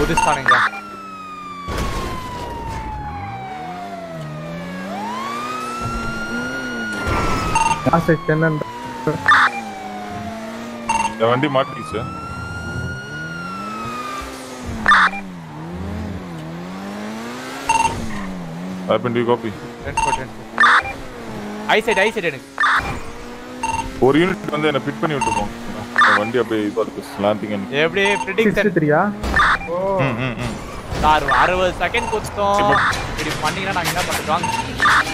குதிஸ்தானுங்க last ten என் வண்டி மாட்டிச்சு happen to copy ten four ten I side I side எனக்கு ஒரு யூனிட் வந்து என்ன ஃபிட் பண்ணி விட்டு போங்க என் வண்டி அப்படியே இதுவா இருக்கு ஸ்லாண்டிங் அண்ட் எப்படி ப்ரிடிக்ஷன் சிக்ஸ்டி த்ரீயா ஓ ம் ம் ம் சார் அறுபது செகண்ட் கொடுத்தோம் இப்படி பண்ணீங்கன்னா நாங்க என்ன பண்ணுறோம்